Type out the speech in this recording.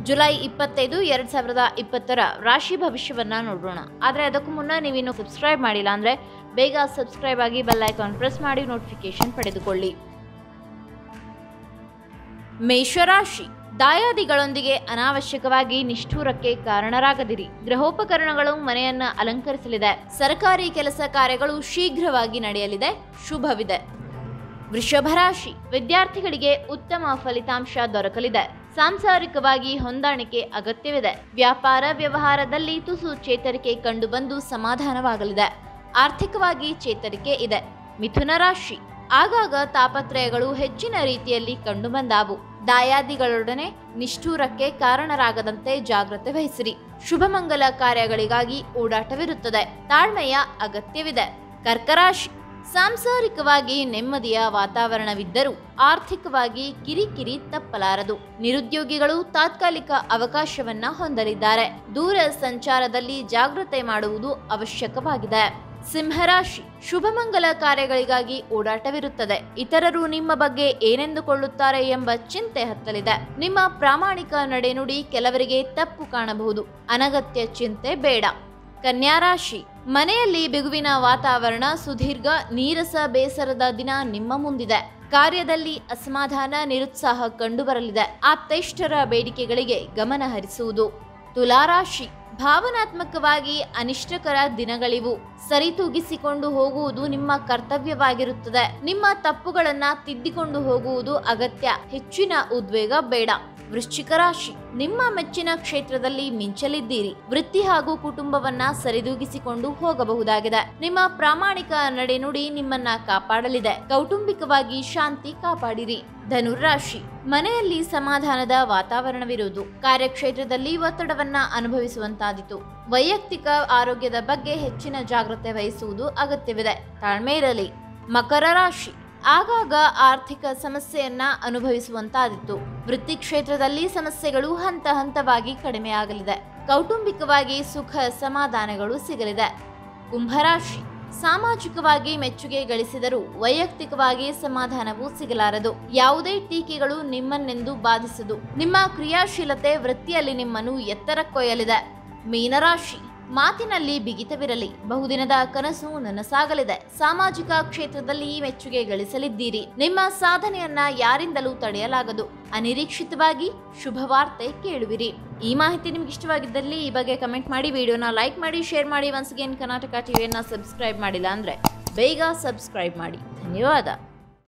July ಇಪ್ಪತ್ತೈದು ಎರಡ್ ಸಾವಿರದ ಇಪ್ಪತ್ತರ ರಾಶಿ ಭವಿಷ್ಯವನ್ನ ನೋಡೋಣ ಆದ್ರೆ ಅದಕ್ಕೂ ಮುನ್ನ ನೀವಿನ್ನು ಸಬ್ಸ್ಕ್ರೈಬ್ ಮಾಡಿಲ್ಲ ಅಂದ್ರೆ ಬೇಗ ಸಬ್ಸ್ಕ್ರೈಬ್ ಆಗಿ ಬೆಲ್ ಐಕಾನ್ ಪ್ರೆಸ್ ಮಾಡಿ ನೋಟಿಫಿಕೇಶನ್ ಪಡೆದುಕೊಳ್ಳಿ ಮೇಷರಾಶಿ ದಾಯಾದಿಗಳೊಂದಿಗೆ ಅನಾವಶ್ಯಕವಾಗಿ ನಿಷ್ಠೂರಕ್ಕೆ ಕಾರಣರಾಗದಿರಿ ಗೃಹೋಪಕರಣಗಳು ಮನೆಯನ್ನ ಅಲಂಕರಿಸಲಿದೆ ಸರ್ಕಾರಿ ಕೆಲಸ ಕಾರ್ಯಗಳು ಶೀಘ್ರವಾಗಿ ನಡೆಯಲಿದೆ ಶುಭವಿದೆ ವೃಷಭ ರಾಶಿ ವಿದ್ಯಾರ್ಥಿಗಳಿಗೆ ಉತ್ತಮ ಫಲಿತಾಂಶ ದೊರಕಲಿದೆ ಸಾಂಸಾರಿಕವಾಗಿ ಹೊಂದಾಣಿಕೆ ಅಗತ್ಯವಿದೆ ವ್ಯಾಪಾರ ವ್ಯವಹಾರದಲ್ಲಿ ತುಸು ಚೇತರಿಕೆ ಕಂಡುಬಂದು ಸಮಾಧಾನವಾಗಲಿದೆ ಆರ್ಥಿಕವಾಗಿ ಚೇತರಿಕೆ ಇದೆ ಮಿಥುನ ರಾಶಿ ಆಗಾಗ ತಾಪತ್ರಯಗಳು ಹೆಚ್ಚಿನ ರೀತಿಯಲ್ಲಿ ಕಂಡುಬಂದಾವು ದಾಯಾದಿಗಳೊಡನೆ ನಿಷ್ಠೂರಕ್ಕೆ ಕಾರಣರಾಗದಂತೆ ಜಾಗ್ರತೆ ವಹಿಸಿರಿ ಶುಭಮಂಗಲ ಕಾರ್ಯಗಳಿಗಾಗಿ ಓಡಾಟವಿರುತ್ತದೆ ತಾಳ್ಮೆಯ ಅಗತ್ಯವಿದೆ ಕರ್ಕರಾಶಿ ಸಾಂಸಾರಿಕವಾಗಿ ನೆಮ್ಮದಿಯ ವಾತಾವರಣವಿದ್ದರೂ ಆರ್ಥಿಕವಾಗಿ ಕಿರಿಕಿರಿ ತಪ್ಪಲಾರದು ನಿರುದ್ಯೋಗಿಗಳು ತಾತ್ಕಾಲಿಕ ಅವಕಾಶವನ್ನ ಹೊಂದಲಿದ್ದಾರೆ ದೂರ ಸಂಚಾರದಲ್ಲಿ ಜಾಗೃತೆ ಮಾಡುವುದು ಅವಶ್ಯಕವಾಗಿದೆ ಸಿಂಹರಾಶಿ ಶುಭಮಂಗಲ ಕಾರ್ಯಗಳಿಗಾಗಿ ಓಡಾಟವಿರುತ್ತದೆ ಇತರರು ನಿಮ್ಮ ಬಗ್ಗೆ ಏನೆಂದುಕೊಳ್ಳುತ್ತಾರೆ ಎಂಬ ಚಿಂತೆ ಹತ್ತಲಿದೆ ನಿಮ್ಮ ಪ್ರಾಮಾಣಿಕ ನಡೆನುಡಿ ಕೆಲವರಿಗೆ ತಪ್ಪು ಕಾಣಬಹುದು ಅನಗತ್ಯ ಚಿಂತೆ ಬೇಡ ಕನ್ಯಾ ರಾಶಿ ಮನೆಯಲ್ಲಿ ಬಿಗುವಿನ ವಾತಾವರಣ ಸುದೀರ್ಘ ನೀರಸ ಬೇಸರದ ದಿನ ನಿಮ್ಮ ಮುಂದಿದೆ ಕಾರ್ಯದಲ್ಲಿ ಅಸಮಾಧಾನ ನಿರುತ್ಸಾಹ ಕಂಡುಬರಲಿದೆ ಆಪ್ತೇಷ್ಟರ ಬೇಡಿಕೆಗಳಿಗೆ ಗಮನ ಹರಿಸುವುದು ತುಲಾರಾಶಿ ಭಾವನಾತ್ಮಕವಾಗಿ ಅನಿಷ್ಟಕರ ದಿನಗಳಿವು ಸರಿತೂಗಿಸಿಕೊಂಡು ಹೋಗುವುದು ನಿಮ್ಮ ಕರ್ತವ್ಯವಾಗಿರುತ್ತದೆ ನಿಮ್ಮ ತಪ್ಪುಗಳನ್ನ ತಿದ್ದಿಕೊಂಡು ಹೋಗುವುದು ಅಗತ್ಯ ಹೆಚ್ಚಿನ ಉದ್ವೇಗ ಬೇಡ ವೃಶ್ಚಿಕ ರಾಶಿ ನಿಮ್ಮ ಮೆಚ್ಚಿನ ಕ್ಷೇತ್ರದಲ್ಲಿ ಮಿಂಚಲಿದ್ದೀರಿ ವೃತ್ತಿ ಹಾಗೂ ಕುಟುಂಬವನ್ನ ಸರಿದೂಗಿಸಿಕೊಂಡು ಹೋಗಬಹುದಾಗಿದೆ ನಿಮ್ಮ ಪ್ರಾಮಾಣಿಕ ನಡೆನುಡಿ ನಿಮ್ಮನ್ನ ಕಾಪಾಡಲಿದೆ ಕೌಟುಂಬಿಕವಾಗಿ ಶಾಂತಿ ಕಾಪಾಡಿರಿ ಧನುರಾಶಿ ಮನೆಯಲ್ಲಿ ಸಮಾಧಾನದ ವಾತಾವರಣವಿರುವುದು ಕಾರ್ಯಕ್ಷೇತ್ರದಲ್ಲಿ ಒತ್ತಡವನ್ನ ಅನುಭವಿಸುವಂತಾದಿತು ವೈಯಕ್ತಿಕ ಆರೋಗ್ಯದ ಬಗ್ಗೆ ಹೆಚ್ಚಿನ ಜಾಗ್ರತೆ ವಹಿಸುವುದು ಅಗತ್ಯವಿದೆ ತಾಳ್ಮೆ ಇರಲಿ ಮಕರ ರಾಶಿ ಆಗಾಗ ಆರ್ಥಿಕ ಸಮಸ್ಯೆಯನ್ನ ಅನುಭವಿಸುವಂತಾದಿತ್ತು ವೃತ್ತಿ ಕ್ಷೇತ್ರದಲ್ಲಿ ಸಮಸ್ಯೆಗಳು ಹಂತ ಹಂತವಾಗಿ ಕಡಿಮೆಯಾಗಲಿದೆ ಕೌಟುಂಬಿಕವಾಗಿ ಸುಖ ಸಮಾಧಾನಗಳು ಸಿಗಲಿದೆ ಕುಂಭರಾಶಿ ಸಾಮಾಜಿಕವಾಗಿ ಮೆಚ್ಚುಗೆ ಗಳಿಸಿದರೂ ವೈಯಕ್ತಿಕವಾಗಿ ಸಮಾಧಾನವೂ ಸಿಗಲಾರದು ಯಾವುದೇ ಟೀಕೆಗಳು ನಿಮ್ಮನ್ನೆಂದು ಬಾಧಿಸದು ನಿಮ್ಮ ಕ್ರಿಯಾಶೀಲತೆ ವೃತ್ತಿಯಲ್ಲಿ ನಿಮ್ಮನ್ನು ಎತ್ತರಕ್ಕೊಯ್ಯಲಿದೆ ಮೀನರಾಶಿ ಮಾತಿನಲ್ಲಿ ಬಿಗಿತವಿರಲಿ ಬಹುದಿನದ ಕನಸು ನನಸಾಗಲಿದೆ ಸಾಮಾಜಿಕ ಕ್ಷೇತ್ರದಲ್ಲಿ ಮೆಚ್ಚುಗೆ ಗಳಿಸಲಿದ್ದೀರಿ ನಿಮ್ಮ ಸಾಧನೆಯನ್ನ ಯಾರಿಂದಲೂ ತಡೆಯಲಾಗದು ಅನಿರೀಕ್ಷಿತವಾಗಿ ಶುಭವಾರ್ತೆ ಕೇಳುವಿರಿ ಈ ಮಾಹಿತಿ ನಿಮ್ಗೆ ಇಷ್ಟವಾಗಿದ್ದಲ್ಲಿ ಈ ಬಗ್ಗೆ ಕಮೆಂಟ್ ಮಾಡಿ ವಿಡಿಯೋನ ಲೈಕ್ ಮಾಡಿ ಶೇರ್ ಮಾಡಿ ಒನ್ಸ್ ಅಗೇನ್ ಕರ್ನಾಟಕ ಟಿವಿಯನ್ನ ಸಬ್ಸ್ಕ್ರೈಬ್ ಮಾಡಿಲ್ಲ ಅಂದ್ರೆ ಬೇಗ ಸಬ್ಸ್ಕ್ರೈಬ್ ಮಾಡಿ ಧನ್ಯವಾದ